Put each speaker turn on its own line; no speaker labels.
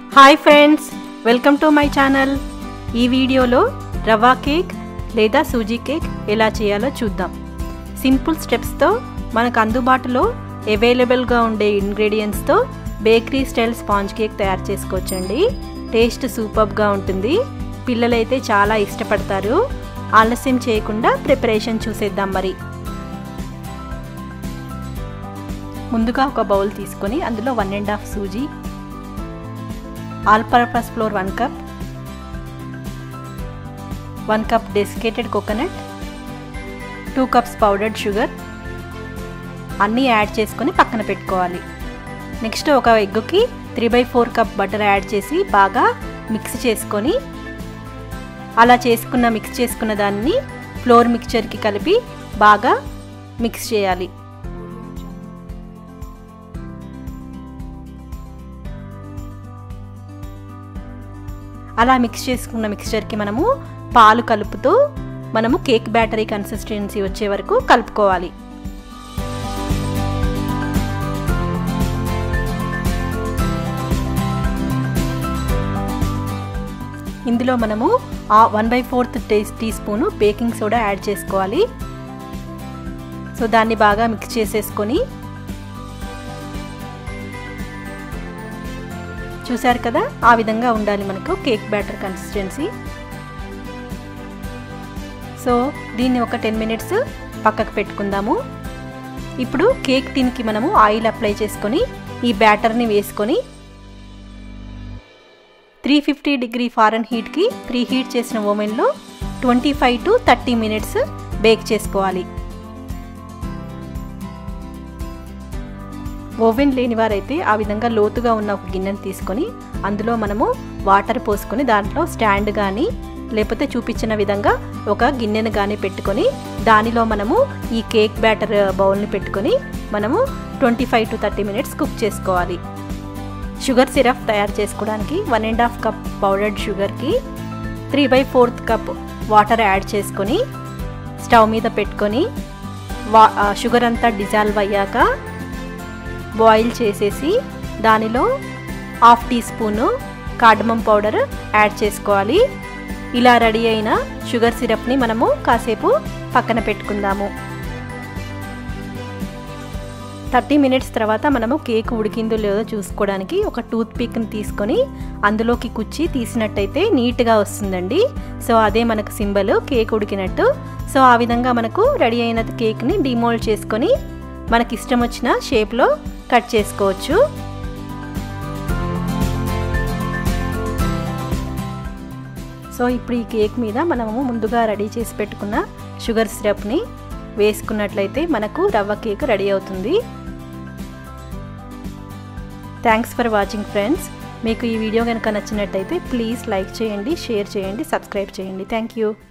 hi friends welcome to my channel ఈ వీడియోలో rava cake లేదా సూజీ కేక్ ఎలా చేయాలో చూద్దాం సింపుల్ స్టెప్స్తో మనకు అందుబాటులో అవైలబుల్గా ఉండే ఇంగ్రీడియంట్స్తో బేకరీ స్టైల్ స్పాంజ్ కేక్ తయారు చేసుకోవచ్చండి టేస్ట్ సూపర్గా ఉంటుంది పిల్లలైతే చాలా ఇష్టపడతారు ఆలస్యం చేయకుండా ప్రిపరేషన్ చూసేద్దాం మరి ముందుగా ఒక బౌల్ తీసుకొని అందులో one and half suji all purpose flour one cup one cup desiccated coconut two cups powdered sugar అన్నీ యాడ్ చేసుకొని పక్కన పెట్టుకోవాలి నెక్స్ట్ ఒక ఎగ్గుకి three by four cup butter add చేసి బాగా మిక్స్ చేసుకొని అలా చేసుకున్న మిక్స్ చేసుకున్న దాన్ని ఫ్లోర్ మిక్చర్కి కలిపి బాగా మిక్స్ చేయాలి అలా మిక్స్ చేసుకున్న మిక్స్చర్కి మనము పాలు కలుపుతూ మనము కేక్ బ్యాటరీ కన్సిస్టెన్సీ వచ్చే వరకు కలుపుకోవాలి ఇందులో మనము ఆ one by fourth tea teaspoon baking soda add చేసుకోవాలి సో దాన్ని బాగా మిక్స్ చేసేసుకొని చూసారు కదా ఆ విధంగా ఉండాలి మనకు కేక్ బ్యాటర్ కన్సిస్టెన్సీ సో దీన్ని ఒక టెన్ మినిట్స్ పక్కకు పెట్టుకుందాము ఇప్పుడు కేక్ టిన్కి మనము ఆయిల్ అప్లై చేసుకొని ఈ బ్యాటర్ని వేసుకొని త్రీ ఫిఫ్టీ డిగ్రీ ఫారెన్ హీట్కి ప్రీ హీట్ చేసిన ఓవెన్లో twenty five to thirty minutes bake చేసుకోవాలి ఓవెన్ లేని వారైతే ఆ విధంగా లోతుగా ఉన్న ఒక గిన్నెను తీసుకొని అందులో మనము వాటర్ పోసుకొని దాంట్లో స్టాండ్ కానీ లేకపోతే చూపించిన విధంగా ఒక గిన్నెను కానీ పెట్టుకొని దానిలో మనము ఈ కేక్ బ్యాటర్ బౌల్ని పెట్టుకొని మనము twenty five to thirty minutes cook చేసుకోవాలి షుగర్ సిరప్ తయారు చేసుకోవడానికి one and half cup powdered షుగర్కి three by fourth cup water add చేసుకొని స్టవ్ మీద పెట్టుకొని వా షుగర్ అంతా డిజాల్వ్ అయ్యాక బాయిల్ చేసేసి దానిలో half teaspoon cardamom powder add చేసుకోవాలి ఇలా రెడీ అయిన షుగర్ సిరప్ని మనము కాసేపు పక్కన పెట్టుకుందాము థర్టీ మినిట్స్ తర్వాత మనము కేక్ ఉడికిందో లేదో చూసుకోవడానికి ఒక టూత్ పిక్ని తీసుకొని అందులోకి కుచ్చి తీసినట్టయితే నీట్గా వస్తుందండి సో అదే మనకు సింబల్ కేక్ ఉడికినట్టు సో ఆ విధంగా మనకు రెడీ అయిన కేక్ని డిమోల్డ్ చేసుకొని మనకి ఇష్టం వచ్చిన షేప్లో కట్ చేసుకోవచ్చు సో ఇప్పుడు ఈ కేక్ మీద మనము ముందుగా రెడీ చేసి పెట్టుకున్న షుగర్ సిరప్ని వేసుకున్నట్లయితే మనకు రవ్వ కేక్ రెడీ అవుతుంది థ్యాంక్స్ ఫర్ వాచింగ్ ఫ్రెండ్స్ మీకు ఈ వీడియో కనుక నచ్చినట్టయితే ప్లీజ్ లైక్ చేయండి షేర్ చేయండి సబ్స్క్రైబ్ చేయండి థ్యాంక్ యూ